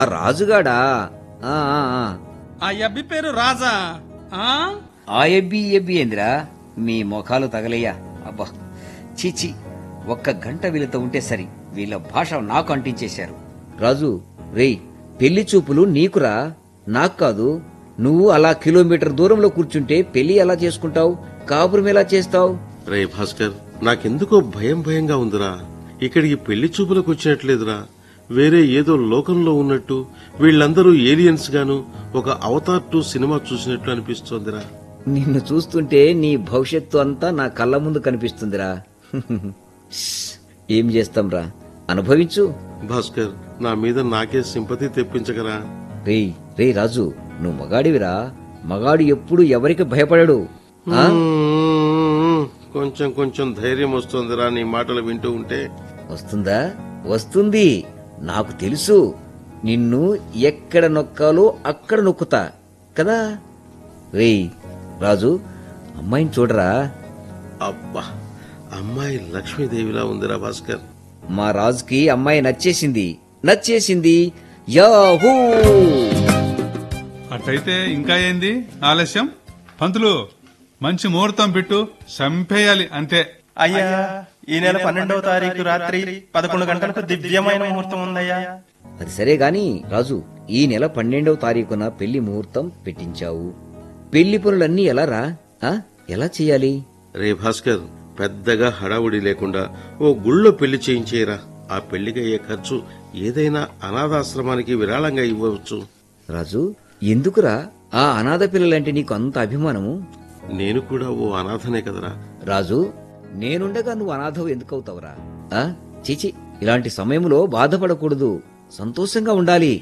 ఆ రాజుగాడా ఆ, ఆ, ఆ. ఆ అబ్బి పేరు రాజా ఆ ఆ ఎబ్బి ఎబ్బి ఏందిరా మీ ముఖాలు తగలయ్యా అబ్బా చీచి ఒక్క గంట వీళ్ళతో ఉంటే సరి వీళ్ళ భాష నాకు అంటించేశారు రాజు రేయ్ పెళ్లి చూపులు నీకురా నాకు కాదు నువ్వు అలా కిలోమీటర్ దూరంలో కూర్చుంటే పెళ్లి ఎలా చేసుకుంటావు కాపురం ఎలా చేస్తావు రే భాస్కర్ నాకెందుకో భయం భయంగా ఉందిరా ఇక్కడికి పెళ్లి చూపులకు వచ్చినట్లేదురా వేరే ఏదో లోకంలో ఉన్నట్టు వీళ్ళందరూ ఏలియన్స్ గాను ఒక అవతార్ టూ సినిమా చూసినట్టు అనిపిస్తోందిరా నిన్ను చూస్తుంటే నీ భవిష్యత్తు అంతా నా కళ్ళ ముందు కనిపిస్తుందిరా శ్శ్, ఏం చేస్తాంరా అనుభవించు భాస్కర్ నా మీద నాకే సింపతి తెప్పించగరా రేయ్ రే రాజు నువ్వు మగాడివిరా మగాడు ఎప్పుడు ఎవరికి భయపడడు ఆ? మ్మ్. కొంచెం కొంచెం ధైర్యం వస్తోందిరా నీ మాటలు వింటూ ఉంటే వస్తుందా వస్తుంది నాకు తెలుసు నిన్ను ఎక్కడ నొక్కాలో అక్కడ నొక్కుతా కదా రేయ్ రాజు అమ్మాయిని చూడరా అబ్బా అమ్మాయి లక్ష్మీదేవిలా ఉందిరా భాస్కర్ మా రాజుకి అమ్మాయి నచ్చేసింది నచ్చేసింది యాహూ అట్లయితే ఇంకా ఏంది ఆలస్యం పంతులు మంచి ముహూర్తం పెట్టు చంపేయాలి అంతే అయ్యా ఈ నెల పన్నెండవ తారీఖు రాత్రి పదకొండు గంటలకు దివ్యమైన ముహూర్తం ఉందయ్యా అది సరే గాని రాజు ఈ నెల పన్నెండవ తారీఖున పెళ్లి ముహూర్తం పెట్టించావు పెళ్లి పనులన్నీ ఎలా రా ఆ? ఎలా చెయ్యాలి రే భాస్కర్ పెద్దగా హడావుడి లేకుండా ఓ గుళ్ళో పెళ్లి చేయించేరా ఆ పెళ్లికి అయ్యే ఖర్చు ఏదైనా అనాథాశ్రమానికి విరాళంగా ఇవ్వవచ్చు రాజు ఎందుకురా ఆ అనాథ పిల్లలంటే నీకు అంత అభిమానము నేను కూడా ఓ అనాథనే కదరా రాజు నేనుండగా నువ్వు అనాథవు ఎందుకు అవుతావురా ఆ? చీచి ఇలాంటి సమయంలో బాధపడకూడదు సంతోషంగా ఉండాలి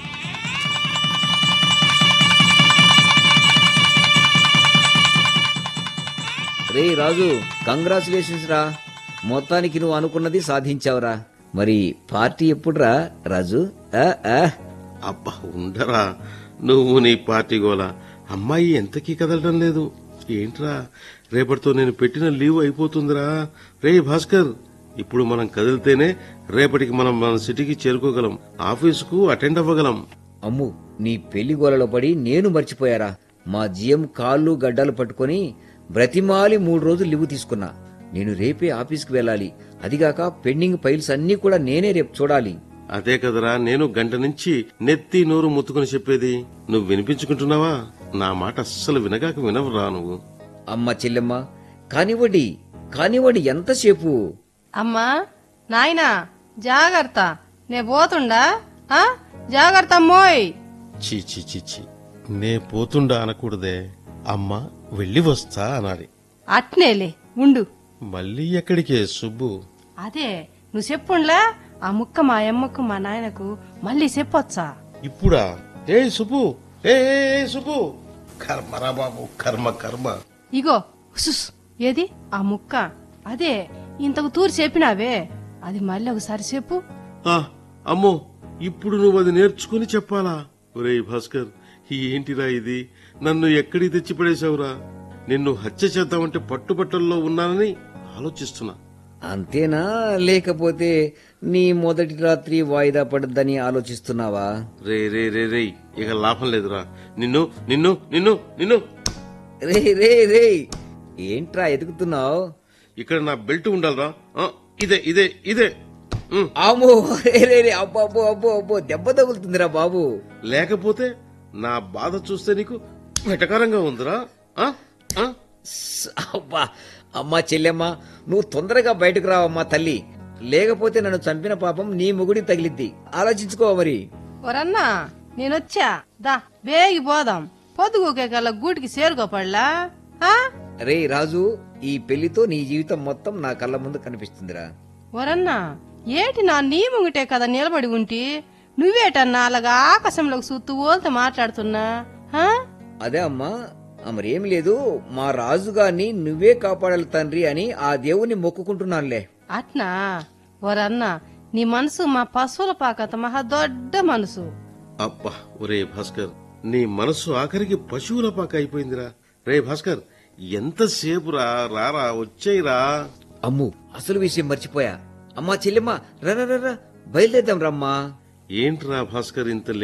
రే రాజు కంగ్రాచులేషన్స్ రా మొత్తానికి నువ్వు అనుకున్నది సాధించావురా మరి పార్టీ ఎప్పుడురా రాజు ఆ, ఆ. అబ్బా ఉండరా నువ్వు నీ పార్టీ గోల అమ్మాయి ఎంతకీ కదలడం లేదు ఏంట్రా రేపటితో నేను పెట్టిన లీవ్ అయిపోతుందిరా రే భాస్కర్ ఇప్పుడు మనం కదిలితేనే రేపటికి మనం మన సిటీకి చేరుకోగలం ఆఫీసుకు అటెండ్ అవ్వగలం అమ్ము నీ పెళ్లి గోలలో పడి నేను మర్చిపోయారా మా జిఎం కాళ్ళు గడ్డలు పట్టుకొని బ్రతిమాలి మూడు రోజులు లివ్వు తీసుకున్నా నేను రేపే ఆఫీస్కి వెళ్ళాలి అదిగాక పెండింగ్ ఫైల్స్ అన్నీ కూడా నేనే రేపు చూడాలి అదే కదరా నేను గంట నుంచి నెత్తి నోరు ముత్తుకుని చెప్పేది నువ్వు వినిపించుకుంటున్నావా నా మాట అస్సలు వినగాక వినవురా నువ్వు అమ్మ చెల్లెమ్మ కానివ్వండి కానివ్వండి ఎంతసేపు అమ్మా నాయనా జాగ్రత్త నే పోతుండా ఆ జాగ్రత్త అమ్మోయ్ చీ చీ చీ చీ నే పోతుండా అనకూడదే అమ్మ వెళ్ళి వస్తా అనాలి అట్నేలే ఉండు మళ్ళీ ఎక్కడికే సుబ్బు అదే నువ్వు చెప్పుండ్లా ఆ ముక్క మా అమ్మకు మా నాయనకు మళ్ళీ చెప్పొచ్చా ఇప్పుడా ఏ సుబ్బు ఏ ఏ, ఏ, సుబ్బు కర్మరా బాబు కర్మ కర్మ ఇగో ఉస్సుస్. ఏది ఆ ముక్క అదే ఇంతకు తూరి చెప్పినావే అది మళ్ళీ ఒకసారి చెప్పు ఆ, అమ్మో ఇప్పుడు నువ్వు అది నేర్చుకుని చెప్పాలా ఒరేయ్ భాస్కర్ ఏంటిరా ఇది నన్ను ఎక్కడికి తెచ్చి పడేశావురా నిన్ను హత్య చేద్దామంటే పట్టుబట్టల్లో ఉన్నానని ఆలోచిస్తున్నా అంతేనా లేకపోతే నీ మొదటి రాత్రి వాయిదా పడద్దని ఆలోచిస్తున్నావా రే రే రే రే ఇక లాభం లేదురా నిన్ను నిన్ను నిన్ను నిన్ను రే రే రే ఏంట్రా ఎదుగుతున్నావు ఇక్కడ నా బెల్ట్ ఉండాలరా ఆ, ఇదే ఇదే ఇదే ఉమ్. అమ్మో రే రే రే అబ్బో అబ్బో అబ్బో అబ్బో దెబ్బ తగులుతుందిరా బాబు లేకపోతే నా బాధ చూస్తే నీకు వెటకారంగా ఉందిరా ఆ? ఆ? స్, అబ్బా అమ్మా చెల్లెమ్మ నువ్వు తొందరగా బయటకు రావమ్మా తల్లి లేకపోతే నన్ను చంపిన పాపం నీ మొగుడి తగిలిద్ది ఆలోచించుకో మరి ఒరన్నా నేనొచ్చా దా బేగి పోదాం పొద్దుగోకే కల్లా గూటికి చేరుకోపడలా ఆ రే రాజు ఈ పెళ్లితో నీ జీవితం మొత్తం నా కళ్ళ ముందు కనిపిస్తుందిరా ఒరన్నా ఏటి నా నీ ముంగిటే కదా నిలబడి ఉంటి నువ్వేటన్నా అలాగా ఆకాశంలోకి చూస్తూ ఓల్తో మాట్లాడుతున్నా హా? అదే అమ్మా ఆ, మరేం లేదు మా రాజుగారిని నువ్వే కాపాడాలి తండ్రి అని ఆ దేవుని మొక్కుకుంటున్నానులే అట్నా ఓరన్నా నీ మనసు మా పశువుల పాకత మహా దొడ్డ మనసు అబ్బా ఒరే భాస్కర్ నీ మనసు ఆఖరికి పశువుల పాక అయిపోయిందిరా రే భాస్కర్ ఎంతసేపు రా రారా వచ్చేయరా అమ్ము అసలు విషయం మర్చిపోయా అమ్మా చెల్లెమ్మ రా రా, రా, రా బయలుదేద్దాం రమ్మా ఏంట్రా భాస్కర్ ఇంత